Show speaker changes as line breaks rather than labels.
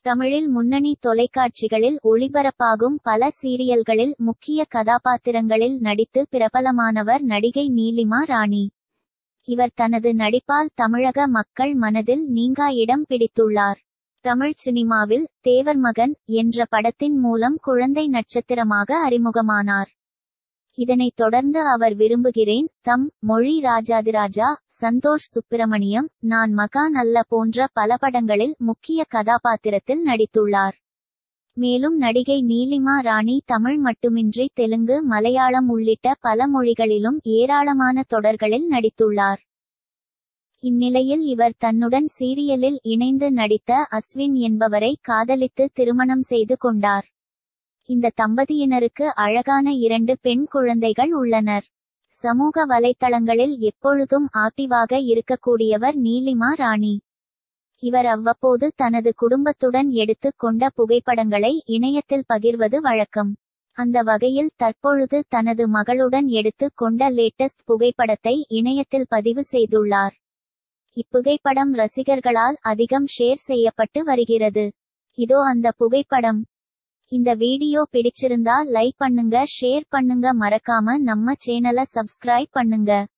தமிழில் முன்னணி தொலைக்காட்சிகளில் ஒளிபரப்பாகும் பல சீரியல்களில் முக்கிய கதாபாத்திரங்களில் நடித்து பிரபலமானவர் நடிகை நீலிமா ராணி இவர் தனது நடிப்பால் தமிழக மக்கள் மனதில் நீங்கா இடம் பிடித்துள்ளார் தமிழ் சினிமாவில் தேவர் மகன் என்ற படத்தின் மூலம் குழந்தை நட்சத்திரமாக அறிமுகமானார் இதனைத் தொடர்ந்து அவர் விரும்புகிறேன் தம் மொழி ராஜாதிராஜா சந்தோஷ் சுப்பிரமணியம் நான் மகான் அல்ல போன்ற பல படங்களில் முக்கிய கதாபாத்திரத்தில் நடித்துள்ளார் மேலும் நடிகை நீலிமா ராணி தமிழ் மட்டுமின்றி தெலுங்கு மலையாளம் உள்ளிட்ட பல மொழிகளிலும் ஏராளமான தொடர்களில் நடித்துள்ளார் இந்நிலையில் இவர் தன்னுடன் சீரியலில் இணைந்து நடித்த அஸ்வின் என்பவரை காதலித்து திருமணம் செய்து கொண்டார் இந்த தம்பதியினருக்கு அழகான இரண்டு பெண் குழந்தைகள் உள்ளனர் சமூக வலைத்தளங்களில் எப்பொழுதும் ஆக்டிவாக இருக்கக்கூடியவர் நீலிமா ராணி இவர் அவ்வப்போது தனது குடும்பத்துடன் எடுத்து கொண்ட புகைப்படங்களை இணையத்தில் பகிர்வது வழக்கம் அந்த வகையில் தற்பொழுது தனது மகளுடன் எடுத்து கொண்ட லேட்டஸ்ட் புகைப்படத்தை இணையத்தில் பதிவு செய்துள்ளார் இப்புகைப்படம் ரசிகர்களால் அதிகம் ஷேர் செய்யப்பட்டு வருகிறது இதோ அந்த புகைப்படம் இந்த வீடியோ பிடிச்சிருந்தா லைக் பண்ணுங்க ஷேர் பண்ணுங்க மறக்காம நம்ம சேனலை சப்ஸ்கிரைப் பண்ணுங்க